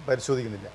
പരിശോധിക്കുന്നില്ല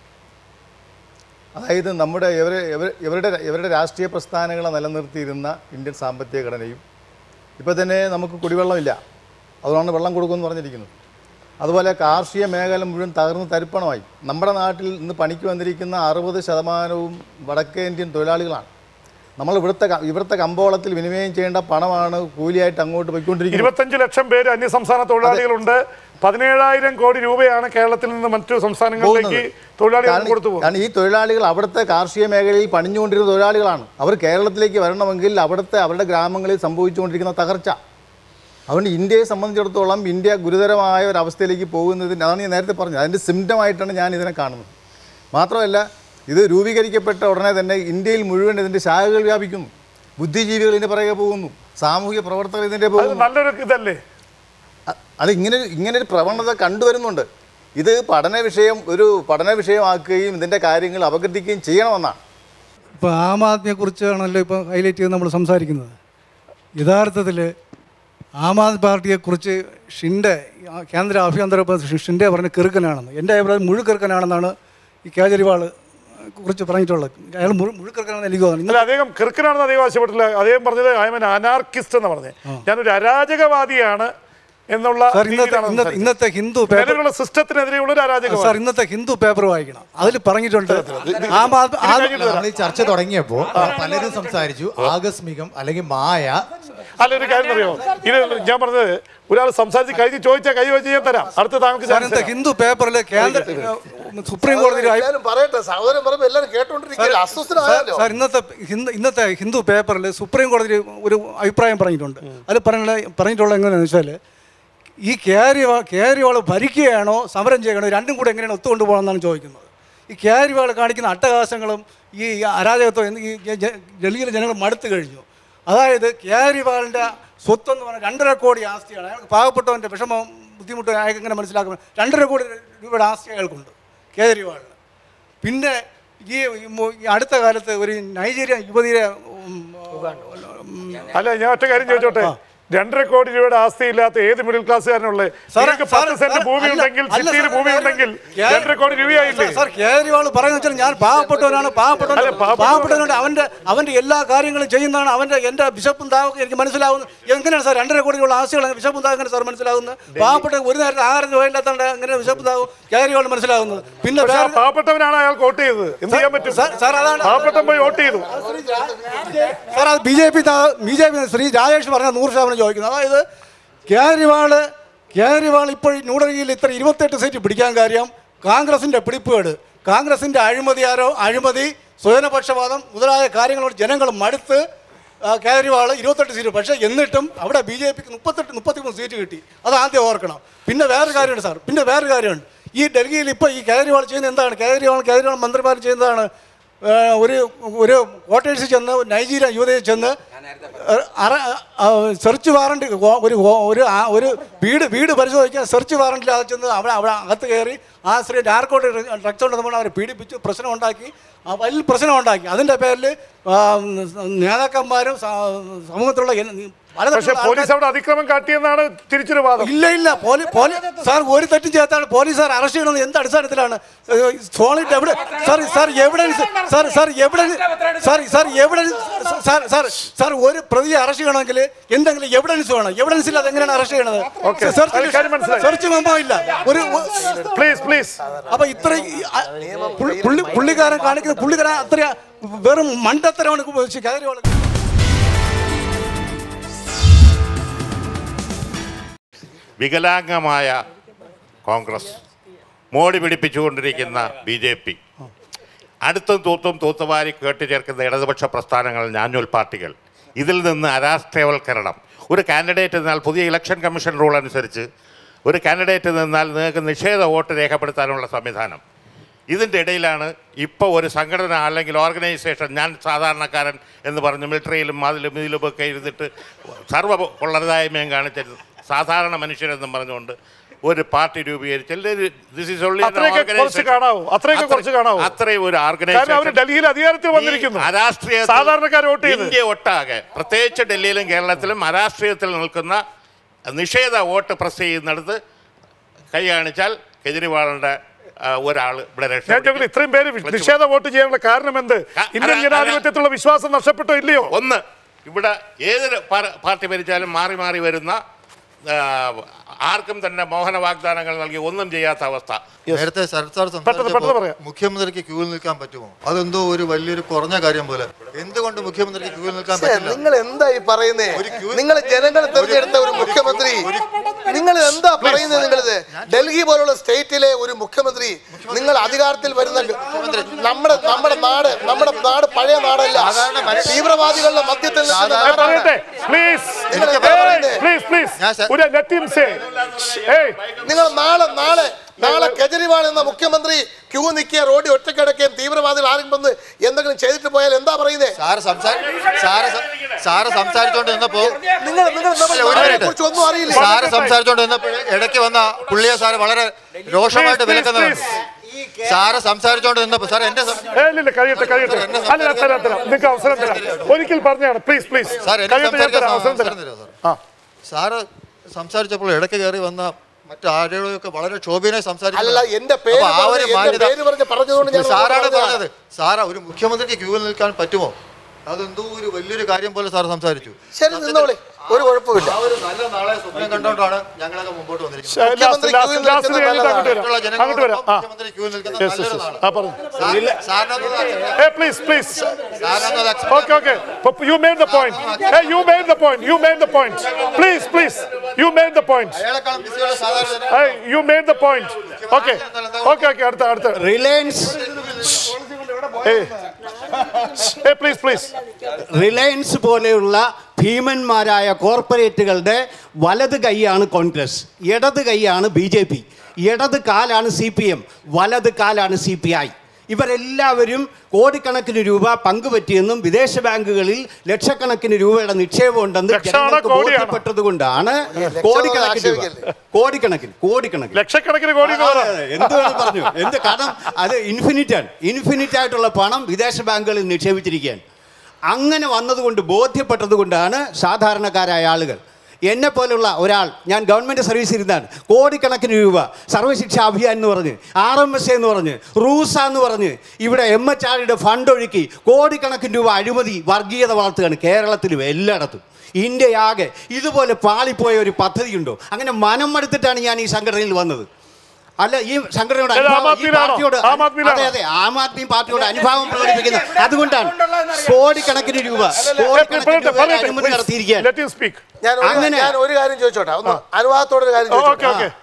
അതായത് നമ്മുടെ ഇവരെ ഇവർ- ഇവരുടെ ഇവരുടെ രാഷ്ട്രീയ പ്രസ്ഥാനങ്ങളെ നിലനിർത്തിയിരുന്ന ഇന്ത്യൻ സാമ്പത്തിക ഘടനയും ഇപ്പോൾ തന്നെ നമുക്ക് കുടിവെള്ളമില്ല അതുകൊണ്ടാണ് വെള്ളം കൊടുക്കുമെന്ന് പറഞ്ഞിരിക്കുന്നത് അതുപോലെ കാർഷിക മേഖല മുഴുവൻ തകർന്ന് തരിപ്പണമായി നമ്മുടെ നാട്ടിൽ ഇന്ന് പണിക്ക് വന്നിരിക്കുന്ന അറുപത് ശതമാനവും വടക്കേ ഇന്ത്യൻ തൊഴിലാളികളാണ് നമ്മൾ ഇവിടുത്തെ ക- ഇവിടുത്തെ കമ്പോളത്തിൽ വിനിമയം ചെയ്യേണ്ട പണമാണ് കൂലിയായിട്ട് അങ്ങോട്ട് പോയിക്കൊണ്ടിരിക്കുന്നത് ഇരുപത്തഞ്ച് ലക്ഷം പേര് അന്യസംസ്ഥാന തൊഴിലാളികളുണ്ട് പതിനേഴായിരം കോടി രൂപയാണ് കേരളത്തിൽ നിന്ന് മറ്റു സംസ്ഥാനങ്ങളിലേക്ക് തൊഴിലാളികൾ കാരണം- കൊടുത്തു പോകുന്നത് കാരണം ഈ തൊഴിലാളികൾ അവിടുത്തെ കാർഷിക മേഖലയിൽ പണിഞ്ഞുകൊണ്ടിരുന്ന തൊഴിലാളികളാണ് അവർ കേരളത്തിലേക്ക് വരണമെങ്കിൽ അവിടുത്തെ അവരുടെ ഗ്രാമങ്ങളിൽ സംഭവിച്ചുകൊണ്ടിരിക്കുന്ന തകർച്ച അതുകൊണ്ട് ഇന്ത്യയെ സംബന്ധിച്ചിടത്തോളം ഇന്ത്യ ഗുരുതരമായ ഒരു അവസ്ഥയിലേക്ക് പോകുന്നതിന് അതാണ് ഞാൻ നേരത്തെ പറഞ്ഞത് അതിൻ്റെ സിംറ്റമായിട്ടാണ് ഞാൻ ഇതിനെ കാണുന്നത് മാത്രമല്ല ഇത് രൂപീകരിക്കപ്പെട്ട ഉടനെ തന്നെ ഇന്ത്യയിൽ മുഴുവൻ ഇതിൻ്റെ ശാഖകൾ വ്യാപിക്കുന്നു ബുദ്ധിജീവികൾ ഇതിൻ്റെ പിറകെ പോകുന്നു സാമൂഹിക പ്രവർത്തകർ ഇതിൻ്റെ അത് പോകുന്നു നല്ലൊരു ഇതല്ലേ അ- അത് ഇങ്ങനെ ഇങ്ങനെ ഒരു പ്രവണത കണ്ടുവരുന്നുണ്ട് ഇത് പഠന വിഷയം ഒരു പഠന വിഷയമാക്കുകയും ഇതിൻ്റെ കാര്യങ്ങൾ അപഗ്രഥിക്കുകയും ചെയ്യണമെന്നാണ് ഇപ്പോൾ ആം ആദ്മിയെ കുറിച്ചാണല്ലോ ഇപ്പോൾ ഹൈലൈറ്റ് ചെയ്ത് നമ്മൾ സംസാരിക്കുന്നത് യഥാർത്ഥത്തിൽ ആം ആദ്മി പാർട്ടിയെക്കുറിച്ച് ഷിൻഡെ ആ കേന്ദ്ര ആഭ്യന്തര വകുപ്പ് ഷിൻഡെ പറഞ്ഞ കിറുക്കനാണെന്ന് എൻ്റെ അഭിപ്രായം മുഴു കിറുക്കനാണെന്നാണ് ഈ കേജ്രിവാൾ കുറിച്ച് പറഞ്ഞിട്ടുള്ളത് അയാൾ മുഴു മുഴു കിറുക്കനാണെന്ന് എനിക്ക് തോന്നുന്നു അല്ല അദ്ദേഹം കിറുക്കനാണെന്ന് അദ്ദേഹം ആവശ്യപ്പെട്ടില്ല അദ്ദേഹം പറഞ്ഞത് ഐ എം അനാർക്കിസ്റ്റ് എന്ന് പറഞ്ഞത് ഞാനൊരു അരാജകവാദിയാണ് എന്നുള്ള സാർ ഇന്നത്തെ രീതിയിലാണ് ഇന്നത്തെ സംസാരിച്ചത്. ഇന്നത്തെ ഹിന്ദു പേപ്പർ നിലവിലുള്ള സിസ്റ്റത്തിനെതിരെയുള്ള ഒരു അരാജകവാദി സാർ ഇന്നത്തെ ഹിന്ദു പേപ്പർ വായിക്കണം അതിൽ പറഞ്ഞിട്ടുണ്ട് ആം ആദ്മി ആദ്മി- നമ്മൾ ഈ ചർച്ച തുടങ്ങിയപ്പോൾ പലരും സംസാരിച്ചു ആകസ്മികം അല്ലെങ്കിൽ മായ അല്ല ഒരു കാര്യം അറിയോ ഇത് ഞാൻ പറഞ്ഞത് ഒരാൾ സംസാരിച്ച് കഴിഞ്ഞ് ചോദിച്ചാൽ കൈ വെച്ച് ഞാൻ തരാം അടുത്ത താങ്കൾക്ക് സാർ chance ഇന്നത്തെ തരാം. ഹിന്ദു പേപ്പറിൽ കേന്ദ്ര സുപ്രീം കോടതി ഒരു അഭി- എല്ലാവരും പറയട്ടെ സഹോദരൻ പറയുമ്പോൾ എല്ലാവരും കേട്ടോണ്ടിരിക്കില്ല അസ്വസ്ഥനായാലോ സാർ ഇന്നത്തെ ഹിന്ദു ഇന്നത്തെ ഹിന്ദു പേപ്പറിൽ സുപ്രീം കോടതി ഒരു അഭിപ്രായം പറഞ്ഞിട്ടുണ്ട് അതിൽ പറഞ്ഞ പറഞ്ഞിട്ടുള്ള എങ്ങനെയാണെന്ന് വെച്ചാൽ ഈ കേരിവാൾ കേരിവാൾ ഭരിക്കുകയാണോ സമരം ചെയ്യണോ രണ്ടും കൂടെ എങ്ങനെയാണ് ഒത്തുകൊണ്ട് പോകണമെന്നാണ് ചോദിക്കുന്നത് ഈ കേരിവാൾ കാണിക്കുന്ന അട്ടഹാസങ്ങളും ഈ അരാജകത്വം എന്ന് ഈ ജ- ഡൽഹിയിലെ ജനങ്ങൾ മടുത്തു കഴിഞ്ഞു അതായത് കേരിവാളിൻ്റെ സ്വത്തെന്ന് പറഞ്ഞാൽ രണ്ടര കോടി ആസ്തിയാണ് അയാൾക്ക് പാവപ്പെട്ടവൻ്റെ വിഷമം ബുദ്ധിമുട്ട് അയാൾക്ക് എങ്ങനെ മനസ്സിലാക്കും രണ്ടര കോടി രൂപയുടെ ആസ്തി അയാൾക്കുണ്ട് കേജ്രിവാളിന് പിന്നെ ഈ മു- ഈ അടുത്ത കാലത്ത് ഒരു നൈജീരിയ യുവതിയെ ഉം, ഉം, അല്ല ഞാൻ ഒറ്റ കാര്യം ചോദിച്ചോട്ടെ രണ്ടര കോടി രൂപയുടെ ആസ്തിയില്ലാത്ത ഏത് മിഡിൽ ക്ലാസ്സുകാരനുള്ളത് സാറേ, നിങ്ങൾക്ക് പത്ത് സാറേ, സെന്റ് സാറേ, ഭൂമി അല്ല, ഉണ്ടെങ്കിൽ അല്ല സിറ്റിയിൽ സാർ, ഭൂമി സാർ, ഉണ്ടെങ്കിൽ കേ- രണ്ടര കോടി രൂപയായില്ലേ സാർ കേജ്രിവാൾ പറയുന്ന വെച്ചാൽ ഞാൻ പാവപ്പെട്ടവനാണ് പാവപ്പെട്ടവൻ അല്ല, പാവപ്പെട്ടവൻ- പാവപ്പെട്ടവനുണ്ട് അവന്റെ അവന്റെ എല്ലാ കാര്യങ്ങളും ചെയ്യുന്നതാണ് അവന്റെ എന്റെ ബിഷപ്പും താവൊക്കെ എനിക്ക് മനസ്സിലാവുന്നത് എങ്ങനെയാണ് സാർ രണ്ടര കോടിയുള്ള ആസ്തികൾ ബിഷപ്പും താവ് എങ്ങനെ സാർ മനസ്സിലാവുന്നത് പാവപ്പെട്ട ഒരു നേരത്തെ ആഹാരം പോയില്ലാത്തതുകൊണ്ട് എങ്ങനെ ബിഷപ്പും താവും കേജ്രിവാൾ മനസ്സിലാവുന്നത് പിന്നെ പക്ഷെ ആ വേറെ പാവപ്പെട്ടവനാണ് അയാൾ വോട്ട് ചെയ്തത് എന്ത് ചെയ്യാൻ പറ്റും സാർ- സാർ അതാണ് പാവപ്പെട്ടവൻ പോയി വോട്ട് ചെയ്തു സാർ അത് B J P B J P Shri Rajesh പറഞ്ഞ നൂറ് ശതമാനം ചോദിക്കുന്നത് അതായത് കേജ്രിവാൾ കേജ്രിവാൾ ഇപ്പോൾ ന്യൂഡൽഹിയിൽ ഇത്ര ഇരുപത്തെട്ട് സീറ്റ് പിടിക്കാൻ കാര്യം കോൺഗ്രസിൻ്റെ പിടിപ്പുകേട് കോൺഗ്രസിൻ്റെ അഴിമതിയാരോ അഴിമതി സ്വജനപക്ഷപാതം മുതലായ കാര്യങ്ങളോട് ജനങ്ങൾ മടുത്ത് ആ, കേജ്രിവാൾ ഇരുപത്തെട്ട് സീറ്റ് പക്ഷേ എന്നിട്ടും അവിടെ ബി ജെ പിക്ക് മുപ്പത്തെട്ട് മുപ്പത്തിമൂന്ന് സീറ്റ് കിട്ടി അത് ആദ്യം ഓർക്കണം പിന്നെ വേറൊരു കാര്യമുണ്ട് സാർ പിന്നെ വേറൊരു കാര്യമുണ്ട് ഈ ഡൽഹിയിൽ ഇപ്പോൾ ഈ കേജ്രിവാൾ ചെയ്യുന്നത് എന്താണ് കേജ്രിവാൾ കേജ്രിവാൾ മന്ത്രിമാർ ചെയ്യുന്നതാണ് ഏ, ഒരു ഒരു ക്വാർട്ടേഴ്സിൽ ചെന്ന് നൈജീരിയ യുവതയിൽ ചെന്ന് അറ- ആ, സെർച്ച് വാറണ്ട് ഗോ- ഒരു ഗോ- ഒരു ആ- ഒരു വീട് വീട് പരിശോധിക്കാൻ സെർച്ച് വാറണ്ടിൽ അത് ചെന്ന് അവിടെ അവിടെ അകത്ത് കയറി ആ സ്ത്രീ നാർക്കോട്ട് ഡ്രഗ്സ് ഉണ്ടെന്ന് അവരെ പീഡിപ്പിച്ച് പ്രശ്നം ഉണ്ടാക്കി ആ വലിയ പ്രശ്നം ഉണ്ടാക്കി അതിൻ്റെ പേരിൽ ആ, നേതാക്കന്മാരും സ- സമൂഹത്തിലുള്ള എൻ- പലതരത്തിലുള്ള പക്ഷെ ആൾക്കാർ- പോലീസ് അവിടെ അതിക്രമം കാട്ടിയെന്നാണ് തിരിച്ചൊരു വാദം ഇല്ല ഇല്ല പോലീ പോലീ സാർ ഒരു തെറ്റും ചെയ്യാത്താണ് പോലീസ് സാർ അറസ്റ്റ് ചെയ്യണമെന്ന് എന്ത് അടിസ്ഥാനത്തിലാണ് സോളിഡ് എവിടെ sir sir evidence sir sir evidence sir sir evidence sir sir sir ഒരു പ്രതിയെ അറസ്റ്റ് ചെയ്യണമെങ്കിൽ എന്തെങ്കിലും എവിഡൻസ് വേണം എവിഡൻസ് ഇല്ലാതെ എങ്ങനെയാണ് അറസ്റ്റ് ചെയ്യണത് Okay. അത് കാര്യം മനസ്സിലായി. സെർച്ച് മെമ്പോ ഇല്ല ഒരു പ്ലീസ് പ്ലീസ് അപ്പൊ ഇത്ര ഈ- ആ, പുള്ളി- പുള്ളി പുള്ളിക്കാരൻ കാണിക്കുന്ന പുള്ളിക്കാരൻ അത്ര വെറും മണ്ടത്തരമാണ് കേജ്രിവാൾ വികലാംഗമായ കോൺഗ്രസ് മോടി പിടിപ്പിച്ചുകൊണ്ടിരിക്കുന്ന ബി ജെ പി അടുത്തും തൂത്തും തൂത്തുവാരി കേട്ടുചേർക്കുന്ന ഇടതുപക്ഷ പ്രസ്ഥാനങ്ങൾ ഞാഞ്ഞൂൽ പാർട്ടികൾ ഇതിൽ നിന്ന് അരാഷ്ട്രീയവൽക്കരണം ഒരു കാൻഡിഡേറ്റ് എന്നാൽ പുതിയ ഇലക്ഷൻ കമ്മീഷൻ റൂൾ അനുസരിച്ച് ഒരു കാൻഡിഡേറ്റ് നിന്നാൽ നിങ്ങൾക്ക് നിഷേധ വോട്ട് രേഖപ്പെടുത്താനുള്ള സംവിധാനം ഇതിൻ്റെ ഇടയിലാണ് ഇപ്പോൾ ഒരു സംഘടന അല്ലെങ്കിൽ ഓർഗനൈസേഷൻ ഞാൻ സാധാരണക്കാരൻ എന്ന് പറഞ്ഞ് മിലിറ്ററിയിലും അതിലും ഇതിലും ഒക്കെ ഇരുന്നിട്ട് സർവ്വ കൊള്ളരുതായ്മയും കാണിച്ച സാധാരണ മനുഷ്യരെന്നും പറഞ്ഞുകൊണ്ട് ഒരു പാർട്ടി രൂപീകരിച്ച് this is only an അത്രയൊക്കെ കുറച്ച് organization. കാണാവൂ അത്രയൊക്കെ അത്ര- കുറച്ച് കാണാവൂ അത്രയും ഒരു കാരണം അവര് ഓർഗനൈസേഷൻ ഡൽഹിയിൽ അധികാരത്തിൽ വന്നിരിക്കുന്നു ഈ അരാഷ്ട്രീയത്തിൽ സാധാരണക്കാർ വോട്ട് ചെയ്ത് ഇന്ത്യ ഒട്ടാകെ പ്രത്യേകിച്ച് ഡൽഹിയിലും കേരളത്തിലും അരാഷ്ട്രീയത്തിൽ നിൽക്കുന്ന നിഷേധ വോട്ട് പ്രസ് ചെയ്യുന്നിടത്ത് കൈ കാണിച്ചാൽ കെജ്രിവാളിൻ്റെ ഒരാൾ ഇവിടെ ഞാൻ രക്ഷപ്പെട്ടു ചോദിക്കുന്നത് ഇത്രയും പേര് വി- നിഷേധ വോട്ട് ചെയ്യാനുള്ള കാരണം എന്ത് ക- ഇന്ത്യൻ അല്ല, ജനാധിപത്യത്തിലുള്ള വിശ്വാസം നഷ്ടപ്പെട്ടോ ഇല്ലയോ ഒന്ന് ഇവിടെ ഏതൊരു പാർ- പാർട്ടി ഭരിച്ചാലും മാറി മാറി വരുന്ന ആ, ആർക്കും തന്നെ മോഹന വാഗ്ദാനങ്ങൾ നൽകി ഒന്നും ചെയ്യാത്ത അവസ്ഥ നേരത്തെ ശരത് സാർ പെട്ടെന്ന് പെട്ടെന്ന് സംസാരിച്ചപ്പോൾ പറയാം. മുഖ്യമന്ത്രിക്ക് ക്യൂവിൽ നിൽക്കാൻ പറ്റുമോ അതെന്തോ ഒരു വലിയൊരു കുറഞ്ഞ കാര്യം പോലെ എന്തുകൊണ്ട് മുഖ്യമന്ത്രിക്ക് ക്യൂവിൽ നിൽക്കാൻ ഛേ, പറ്റില്ല നിങ്ങൾ എന്താ ഈ പറയുന്നേ ഒരു ക്യൂ- നിങ്ങൾ ജനങ്ങൾ തെരഞ്ഞെടുത്ത ഒരു മുഖ്യമന്ത്രി നിങ്ങൾ എന്താ പറയുന്നത് നിങ്ങളിത് ഡൽഹി പോലുള്ള സ്റ്റേറ്റിലെ ഒരു മുഖ്യമന്ത്രി നിങ്ങൾ അധികാരത്തിൽ വരുന്ന നമ്മുടെ നമ്മുടെ നാട് നമ്മുടെ നാട് പഴയ നാടല്ല തീവ്രവാദികളുടെ മധ്യത്തിൽ നിൽക്കുന്ന ഏ, നാടാണ്. പറയട്ടെ പ്ലീസ് എനിക്ക് പറയുന്നത് പ്ലീസ് പ്ലീസ് ഞാൻ സ- ഒരു ലെറ്റ് ഹിം സേ ഏയ് നിങ്ങൾ നാളെ നാളെ നാളെ കെജ്രിവാൾ എന്ന മുഖ്യമന്ത്രി ക്യൂ നിൽക്കുക റോഡിൽ ഒറ്റക്കിടക്കുകയും തീവ്രവാദികൾ ആരെങ്കിലും വന്ന് എന്തെങ്കിലും ചെയ്തിട്ട് പോയാൽ എന്താ പറയുന്നേ സാറ് സംസാരി സാറ് സം- സാറ് സംസാരിച്ചോണ്ട് നിന്നപ്പോ നിങ്ങൾ നിങ്ങൾ നമ്മുടെ ഒരു നാടിനെ മിനിറ്റ്. കുറിച്ച് ഒന്നും അറിയില്ല സാറ് സംസാരിച്ചോണ്ട് നിന്നപ്പോൾ ഇടയ്ക്ക് വന്ന പുള്ളിയെ സാറ് വളരെ രോഷമായിട്ട് Please, വിലക്കുന്നതാണ് സാറ് സംസാരിച്ചോണ്ട് നിന്നപ്പോ സാർ എന്റെ സം- ഏ, ഇല്ല ഇല്ല കഴിയട്ടെ കഴിയട്ടെ എന്നെ അല്ല ഞാൻ തരാം തരാം നിങ്ങൾക്ക് അവസരം തരാം ഒരിക്കൽ പറഞ്ഞാണ് പ്ലീസ് പ്ലീസ് സാർ എന്നെ കഴിയട്ടെ ഞാൻ സംസാരിക്കാൻ തരാം അവസരം അവസരം തരാം തരുമോ സാർ സാറ് സംസാരിച്ചപ്പോൾ ഇടയ്ക്ക് കയറി വന്ന മറ്റാരെയൊക്കെ വളരെ ക്ഷോഭീനായി അല്ല എന്റെ പേര് അപ്പൊ ആ ഒരു പറഞ്ഞ് എന്റെ മാന്യത പേര് പറഞ്ഞ് പറഞ്ഞതുകൊണ്ട് ഞാൻ സാറാണ് പറഞ്ഞതാണ്. പറഞ്ഞത് സാറാ ഒരു മുഖ്യമന്ത്രിക്ക് ക്യൂവിൽ നിൽക്കാൻ പറ്റുമോ അതെന്തോ ഒരു വലിയൊരു കാര്യം പോലെ സാർ സംസാരിച്ചു ശരി നിന്നോളി ഒരു കുഴപ്പമില്ല ആ ഒരു നല്ല നാളെ സ്വപ്നം കണ്ടുകൊണ്ടാണ് ഞങ്ങളൊക്കെ മുമ്പോട്ട് വന്നിരിക്കുന്നത് ലാസ്റ്റ് മുഖ്യമന്ത്രി ലാസ്റ്റ് ക്യൂവിൽ ലാസ്റ്റ് നിൽക്കുന്നത് കഴിഞ്ഞിട്ട് അങ്ങോട്ട് മറ്റുള്ള വരാം അങ്ങോട്ട് വരാം ജനങ്ങളോടൊപ്പം ആ മുഖ്യമന്ത്രി ക്യൂവിൽ നിൽക്കുന്ന യെസ് യെസ് നല്ലൊരു യെസ് നാടാണ്. ആ പറഞ്ഞു സാർ- സാറിനൊന്നും അത് ഏ പ്ലീസ് പ്ലീസ് സാറിനൊന്നും അത് accept Okay, okay. But you made the point. Hey, you made the point. You made the point. Please, please. You made the point. അയാളെക്കാളും ബിസിയുള്ള സാധാരണ ജനങ്ങൾ Hey, you made the point. Okay. Okay, okay. അടുത്ത അടുത്ത Reliance Hey. Hey, please, please. Reliance പോലെയുള്ള ഭീമന്മാരായ കോർപ്പറേറ്റുകളുടെ വലത് കൈയാണ് കോൺഗ്രസ് ഇടത് കൈയാണ് ബി ജെ പി ഇടത് കാലാണ് സി പി എം വലത് കാലാണ് സി പി ഐ ഇവരെല്ലാവരും കോടിക്കണക്കിന് രൂപ പങ്കുപറ്റിയെന്നും വിദേശ ബാങ്കുകളിൽ ലക്ഷക്കണക്കിന് രൂപയുടെ നിക്ഷേപമുണ്ടെന്ന് ലക്ഷമാണോ ജനങ്ങൾക്ക് കോടിയാണോ? ബോധ്യപ്പെട്ടതുകൊണ്ടാണ് ലക്ഷമൊന്നും കോടിക്കണക്കിന് രൂപ ആക്ഷേപിക്കല്ലേ? കോടിക്കണക്കിന് കോടിക്കണക്കിന് ലക്ഷക്കണക്കിന് കോടി എന്ന് പറ. അതെ, അതെ. എന്ത് വേണം പറഞ്ഞു എന്ത് കാരണം അത് ഇൻഫിനിറ്റ് ആണ് ഇൻഫിനിറ്റ് ആയിട്ടുള്ള പണം വിദേശ ബാങ്കുകളിൽ നിക്ഷേപിച്ചിരിക്കുകയാണ് അങ്ങനെ വന്നതുകൊണ്ട് ബോധ്യപ്പെട്ടത് കൊണ്ടാണ് സാധാരണക്കാരായ ആളുകൾ എന്നെ പോലുള്ള ഒരാൾ ഞാൻ ഗവൺമെൻറ് സർവീസ് ഇരുന്നാണ് കോടിക്കണക്കിന് രൂപ സർവശിക്ഷാ അഭിയാൻ എന്ന് പറഞ്ഞ് ആർ എം എസ് എന്ന് പറഞ്ഞ് റൂസ എന്ന് പറഞ്ഞ് ഇവിടെ എം എച്ച് ആറിയുടെ ഫണ്ട് ഒഴുക്കി കോടിക്കണക്കിന് രൂപ അഴിമതി വർഗീയത വളർത്തുകയാണ് കേരളത്തിലും എല്ലായിടത്തും ഇന്ത്യയാകെ ഇതുപോലെ പാളിപ്പോയ ഒരു പദ്ധതിയുണ്ടോ അങ്ങനെ മനം മടുത്തിട്ടാണ് ഞാൻ ഈ സംഘടനയിൽ വന്നത് അല്ല ഈ സംഘടനയോട് ഏത് ആം അനുഭാവം- ഈ ആദ്മിയിലാണോ? പാർട്ടിയോട് ആം ആദ്മിയിലാണോ? അതെ അതെ ആം ആദ്മി പാർട്ടിയോട് അനുഭാവം പ്രകടിപ്പിക്കുന്നത് അതുകൊണ്ടാണ് കോടിക്കണക്കിന് രൂപ കോടിക്കണക്കിന് പറയട്ടെ, രൂപയുടെ പറയട്ടെ. അനുമതി Please. നടത്തിയിരിക്കുകയാണ് Let him speak. ഞാൻ ഒരു- അങ്ങനെ- ഞാൻ ഒരു കാര്യം ചോദിച്ചോട്ടെ ഒന്ന് അനുവാദത്തോടെ ഒരു കാര്യം ഓക്കെ ചോദിച്ചോട്ടെ ഓക്കെ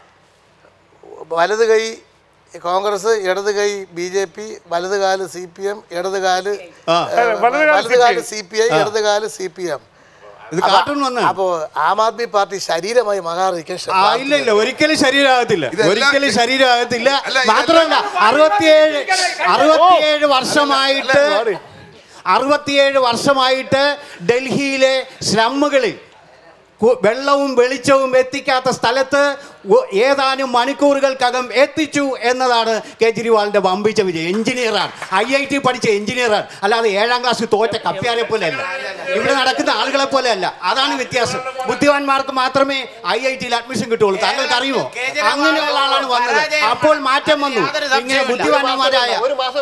വലത് കൈ കോൺഗ്രസ് ഇടത് കൈ ബി ജെ പി വലത് കാല് സി പി എം ഇടത് കാല് ആ. ഏ, വലത് കാല് വലത് കാല് സി പി ഐ ഇടത് കാല് സി പി എം ഇത് കാർട്ടൂൺ വന്ന അപ്പോ ആം ആദ്മി പാർട്ടി ശരീരമായി മാറാതിരിക്കാൻ ആ ശ്രമിക്കണം. ഇല്ല ഇല്ല ഒരിക്കലും ശരീരമാകത്തില്ല ഒരിക്കലും ശരീരമാകത്തില്ല മാത്രമല്ല അറുപത്തിയേഴ് അറുപത്തിയേഴ് വർഷമായിട്ട് അറുപത്തിയേഴ് വർഷമായിട്ട് ഡൽഹിയിലെ സ്ലമ്മുകളിൽ കു- വെള്ളവും വെളിച്ചവും എത്തിക്കാത്ത സ്ഥലത്ത് ഒ- ഏതാനും മണിക്കൂറുകൾക്കകം എത്തിച്ചു എന്നതാണ് കേജ്രിവാളിന്റെ വമ്പിച്ച വിജയം എഞ്ചിനീയറാണ് ഐ ഐ ടി പഠിച്ച എഞ്ചിനീയറാണ് അല്ലാതെ ഏഴാം ക്ലാസ്സിൽ തോറ്റ കപ്പ്യാരെ പോലെയല്ല ഇവിടെ നടക്കുന്ന ആളുകളെ പോലെയല്ല അതാണ് വ്യത്യാസം ബുദ്ധിമാന്മാർക്ക് മാത്രമേ ഐ ഐ ടിയിൽ അഡ്മിഷൻ കിട്ടുള്ളൂ താങ്കൾക്ക് അറിയുമോ അങ്ങനെയുള്ള ആളാണ് വന്നത് അപ്പോൾ മാറ്റം വന്നു ഇങ്ങനെ ബുദ്ധിമാന്മാരായ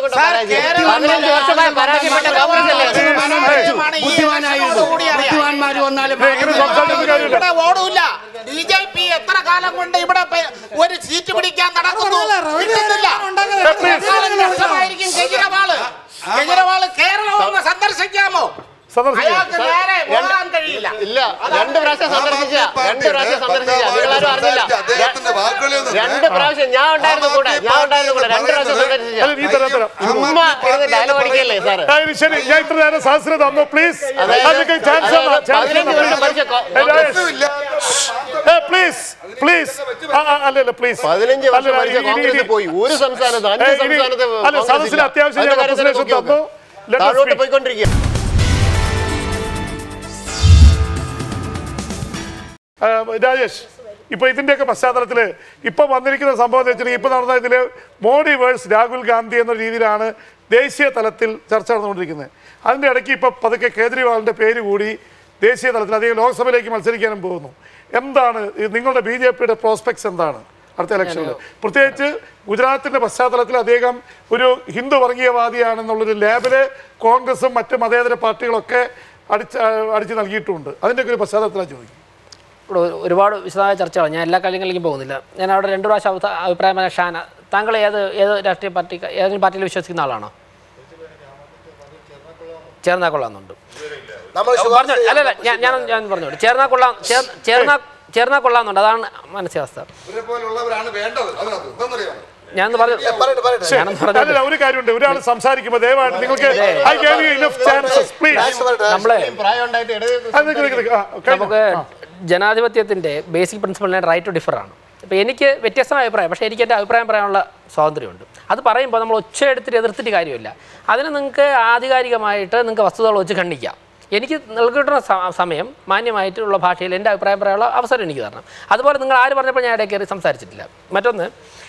ബുദ്ധിമാനായിരുന്നു ബുദ്ധിമാന്മാർ വന്നാലും ഇങ്ങനെ സംസാരിച്ചിട്ട് കാര്യമില്ല. ഇവിടെ ഓടൂല ബി ജെ പി എത്ര കാലം കൊണ്ട് ഇവിടെ പെ- ഒരു സീറ്റ് പിടിക്കാൻ നടക്കുന്നു കിട്ടുന്നില്ല. എത്രകാലം വർഷമായിരിക്കും കെജ്രിവാള് കെജ്രിവാള് കേരളം ഒന്ന് സന്ദർശിക്കാമോ സന്ദർശിക്കാം. അയാൾക്ക് നേരെ പോകാൻ കഴിയില്ല ഇല്ല രണ്ട് പ്രാവശ്യം സന്ദർശിച്ച രണ്ട് പ്രാവശ്യം സന്ദർശിച്ച നിങ്ങളാരും അറിഞ്ഞില്ല അദ്ദേഹത്തിന്റെ വാക്കുകളിൽ രണ്ട് പ്രാവശ്യം ഞാൻ ഉണ്ടായിരുന്നു കൂടെ ഞാൻ ഉണ്ടായിരുന്നു കൂടെ രണ്ട് പ്രാവശ്യം അല്ല, നീ തരാം, തരാം. സന്ദർശിച്ച ചുമ്മാ ഇരുന്ന് ഡയലോഗ് അടിക്കല്ലേ സാറ് ആ, ഇനി ശരി ഞാൻ ഇത്ര നേരം സഹസ്ര തന്നു പ്ലീസ് അതായത് അതായത് പതിനഞ്ച് മിനിറ്റ് മരിച്ച കോ- പ്ലീസ് പ്ലീസ് അല്ലല്ല പ്ലീസ് പതിനഞ്ച് വർഷം മരിച്ച കോൺഗ്രസ് പോയി ഒരു സംസ്ഥാനത്ത് അഞ്ച് സംസ്ഥാനത്ത് അല്ല കോൺഗ്രസ് സദസ്സിൽ ഇല്ല. അത്യാവശ്യം അതിന്റെ ഞാൻ കാര്യം തന്നെ representation നോക്കി തന്നു നോക്ക്. Let us താഴോട്ട് speak. പോയിക്കൊണ്ടിരിക്കുക ആ, രാജേഷ് ഇപ്പൊ ഇതിന്റെയൊക്കെ പശ്ചാത്തലത്തിൽ ഇപ്പൊ വന്നിരിക്കുന്ന സംഭവം എന്ന് വെച്ചിട്ടുണ്ടെങ്കിൽ ഇപ്പൊ നടന്ന ഇതില് മോഡി വേഴ്സ് രാഹുൽ ഗാന്ധി എന്ന രീതിയിലാണ് ദേശീയ തലത്തിൽ ചർച്ച നടന്നുകൊണ്ടിരിക്കുന്നത് അതിന്റെ ഇടയ്ക്ക് ഇപ്പൊ പതുക്കെ കേജ്രിവാളിന്റെ പേര് കൂടി ദേശീയ തലത്തിൽ അദ്ദേഹം ലോക്സഭയിലേക്ക് മത്സരിക്കാനും പോകുന്നു എന്താണ് ഈ നിങ്ങളുടെ ബി ജെ പിയുടെ പ്രോസ്പെക്ട്സ് എന്താണ് അടുത്ത ഇലക്ഷനിൽ പ്രത്യേകിച്ച് ഗുജറാത്തിന്റെ പശ്ചാത്തലത്തിൽ അദ്ദേഹം ഒരു ഹിന്ദു വർഗീയവാദിയാണെന്നുള്ളൊരു ലേബല് കോൺഗ്രസും മറ്റ് മതേതര പാർട്ടികളൊക്കെ അടിച്ച് അടിച്ച് നൽകിയിട്ടുമുണ്ട് അതിൻ്റെയൊക്കെ ഒരു പശ്ചാത്തലത്തിലാണ് ചോദിക്കുന്നത് ഇവിടെ ഒരു- ഒരുപാട് വിശദമായ ചർച്ചകളാണ് ഞാൻ എല്ലാ കാര്യങ്ങളിലേക്കും പോകുന്നില്ല ഞാൻ അവിടെ രണ്ട് പ്രാവശ്യം അഭിപ്രായ- അഭിപ്രായം പറഞ്ഞ ഷാന താങ്കൾ ഏത് ഏത് രാഷ്ട്രീയ പാർട്ടി ഏതെങ്കിലും പാർട്ടിയിൽ വിശ്വസിക്കുന്ന ആളാണോ ചേർന്നാ കൊള്ളാമെന്നുണ്ട് നമ്മൾ പറഞ്ഞു അല്ലല്ല ഞാൻ ഞാൻ ഞാൻ പറഞ്ഞോളൂ ചേർന്നാ കൊള്ളാം ചേർ- ചേർന്നാ ചേർന്നാ കൊള്ളാമെന്നുണ്ട് അതാണ് മാനസികാവസ്ഥ പോലുള്ളവരാണ് വേണ്ടത് അതിനകത്ത് എന്താണെന്നറിയാമോ ഞാനൊന്ന് പറഞ്ഞു പറയട്ടെ പറയട്ടെ ഞാനൊന്ന് പറഞ്ഞു അല്ല ഒരു കാര്യമുണ്ട് ഒരാൾ സംസാരിക്കുമ്പോൾ ദയവായിട്ട് നിങ്ങൾക്ക് I gave you enough chances please Rajesh പറയട്ടെ നമ്മളെ പ്രായം ഉണ്ടായിട്ട് ഇടത് നമുക്ക് ജനാധിപത്യത്തിൻ്റെ ബേസിക് പ്രിൻസിപ്പളിനെ റൈറ്റ് ടു ഡിഫർ ആണ് ഇപ്പോൾ എനിക്ക് വ്യത്യസ്തമായ അഭിപ്രായം പക്ഷേ എനിക്ക് എൻ്റെ അഭിപ്രായം പറയാനുള്ള സ്വാതന്ത്ര്യമുണ്ട് അത് പറയുമ്പോൾ നമ്മൾ ഒച്ച എടുത്തിട്ട് എതിർത്തിട്ട് കാര്യമില്ല അതിന് നിങ്ങൾക്ക് ആധികാരികമായിട്ട് നിങ്ങൾക്ക് വസ്തുതകൾ വെച്ച് ഖണ്ഡിക്കാം എനിക്ക് നൽകിയിട്ടുള്ള സ- സമയം മാന്യമായിട്ടുള്ള ഭാഷയിൽ എൻ്റെ അഭിപ്രായം പറയാനുള്ള അവസരം എനിക്ക് തരണം അതുപോലെ നിങ്ങൾ ആര് പറഞ്ഞപ്പോൾ ഞാൻ ഇടയിൽ കയറി സംസാരിച്ചിട്ടില്ല മറ്റൊന്ന്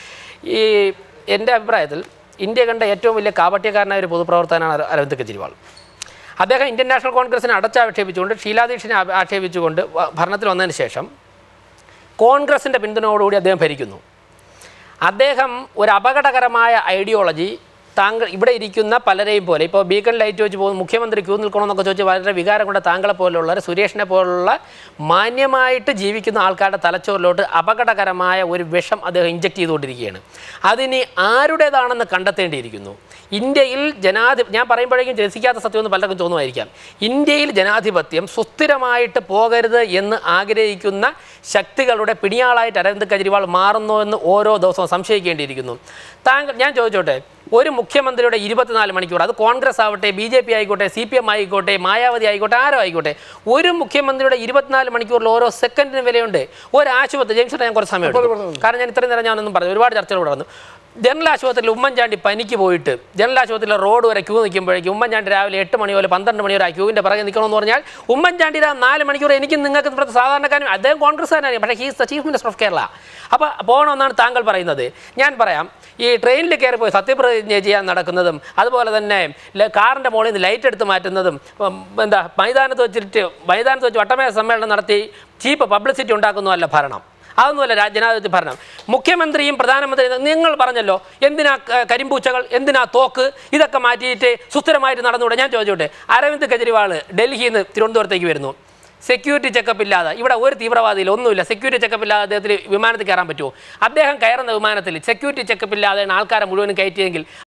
ഈ എൻ്റെ അഭിപ്രായത്തിൽ ഇന്ത്യ കണ്ട ഏറ്റവും വലിയ കാപട്യക്കാരനായ ഒരു പൊതുപ്രവർത്തകനാണ് അര- അരവിന്ദ് കെജ്രിവാൾ അദ്ദേഹം ഇന്ത്യൻ നാഷണൽ കോൺഗ്രസിനെ അടച്ചാക്ഷേപിച്ചുകൊണ്ട് ഷീലാദീക്ഷിനെ ആ- ആക്ഷേപിച്ചുകൊണ്ട് വ- ഭരണത്തിൽ വന്നതിന് ശേഷം കോൺഗ്രസിൻ്റെ പിന്തുണയോടുകൂടി അദ്ദേഹം ഭരിക്കുന്നു അദ്ദേഹം ഒരു അപകടകരമായ ഐഡിയോളജി താങ്കൾ ഇവിടെ ഇരിക്കുന്ന പലരെയും പോലെ ഇപ്പോൾ ബീക്കൺ ലൈറ്റ് വെച്ച് പോകുന്ന മുഖ്യമന്ത്രി ക്യൂ നിൽക്കണമെന്നൊക്കെ ചോദിച്ച് വളരെ വികാരം കൊണ്ട് താങ്കളെ പോലുള്ള സുരേഷിനെ പോലുള്ള മാന്യമായിട്ട് ജീവിക്കുന്ന ആൾക്കാരുടെ തലച്ചോറിലോട്ട് അപകടകരമായ ഒരു വിഷം അദ്ദേഹം ഇഞ്ചക്ട് ചെയ്തുകൊണ്ടിരിക്കുകയാണ് അതിനി ആരുടേതാണെന്ന് കണ്ടെത്തേണ്ടിയിരിക്കുന്നു ഇന്ത്യയിൽ ജനാധി ഞാൻ പറയുമ്പോഴേക്കും രസിക്കാത്ത സത്യമൊന്നും പലർക്കും തോന്നുമായിരിക്കാം ഇന്ത്യയിൽ ജനാധിപത്യം സുസ്ഥിരമായിട്ട് പോകരുത് എന്ന് ആഗ്രഹിക്കുന്ന ശക്തികളുടെ പിടിയാളായിട്ട് അരവിന്ദ് കെജ്രിവാൾ മാറുന്നു എന്ന് ഓരോ ദിവസവും സംശയിക്കേണ്ടിയിരിക്കുന്നു താങ്കൾ ഞാൻ ചോദിച്ചോട്ടെ ഒരു മുഖ്യമന്ത്രിയുടെ ഇരുപത്തിനാല് മണിക്കൂർ അത് കോൺഗ്രസ് ആവട്ടെ ബി ജെ പി ആയിക്കോട്ടെ സി പി എം ആയിക്കോട്ടെ മായാവതി ആയിക്കോട്ടെ ആരോ ആയിക്കോട്ടെ ഒരു മുഖ്യമന്ത്രിയുടെ ഇരുപത്തിനാല് മണിക്കൂറിൽ ഓരോ സെക്കൻഡിന് വിലയുണ്ട് ഒരു ആശുപത്രി ജെയിംസ് ഞാൻ കുറച്ച് സമയം എടുക്കും കാരണം ഞാൻ ഇത്രയും നേരം ഞാനൊന്നും പറഞ്ഞു ഒരുപാട് ചർച്ചകൾ ഇവിടെ വന്നു ജനറൽ ആശുപത്രിയിൽ ഉമ്മൻചാണ്ടി പനിക്ക് പോയിട്ട് ജനറൽ ആശുപത്രിയിലെ റോഡ് വരെ ക്യൂ നിൽക്കുമ്പോഴേക്കും ഉമ്മൻചാണ്ടി രാവിലെ എട്ട് മണി പോലെ പന്ത്രണ്ട് മണി വരെ ആ ക്യൂവിൻ്റെ പിറകെ നിൽക്കണമെന്ന് പറഞ്ഞാൽ ഉമ്മൻചാണ്ടി ആ നാല് മണിക്കൂർ എനിക്കും നിങ്ങൾക്ക് ഇവിടുത്തെ സാധാരണക്കാരും അദ്ദേഹം കോൺഗ്രസ്സുകാരനാണ് പക്ഷേ he's the chief minister of Kerala അപ്പോൾ പോകണമെന്നാണ് താങ്കൾ പറയുന്നത് ഞാൻ പറയാം ഈ ട്രെയിനിൽ കയറി പോയി സത്യപ്രതിജ്ഞ ചെയ്യാൻ നടക്കുന്നതും അതുപോലെ തന്നെ ല- കാറിൻ്റെ മുകളിൽ നിന്ന് ലൈറ്റ് എടുത്ത് മാറ്റുന്നതും ഉം, എന്താ മൈതാനത്ത് വെച്ചിട്ട് മൈതാനത്ത് വെച്ച് വട്ടമേശ സമ്മേളനം നടത്തി ചീപ്പ് പബ്ലിസിറ്റി ഉണ്ടാക്കുന്നതല്ല ഭരണം അതൊന്നുമല്ല രാ- ജനാധിപത്യ ഭരണം മുഖ്യമന്ത്രിയും പ്രധാനമന്ത്രിയും നിങ്ങൾ പറഞ്ഞല്ലോ എന്തിനാ ക- കരിമ്പൂച്ചകൾ എന്തിനാ തോക്ക് ഇതൊക്കെ മാറ്റിയിട്ട് സുസ്ഥിരമായിട്ട് നടന്നുകൂടെ ഞാൻ ചോദിച്ചോട്ടെ അരവിന്ദ് കെജ്രിവാൾ ഡൽഹിയിൽ നിന്ന് തിരുവനന്തപുരത്തേക്ക് വരുന്നു സെക്യൂരിറ്റി ചെക്കപ്പ് ഇല്ലാതെ ഇവിടെ ഒരു തീവ്രവാദിയിൽ ഒന്നുമില്ല സെക്യൂരിറ്റി ചെക്കപ്പ് ഇല്ലാതെ അദ്ദേഹത്തിന് വിമാനത്തിൽ കയറാൻ പറ്റുമോ അദ്ദേഹം കയറുന്ന വിമാനത്തിൽ സെക്യൂരിറ്റി ചെക്കപ്പ് ഇല്ലാതെയാണ് ആൾക്കാരെ മുഴുവനും കയറ്റിയെങ്കിൽ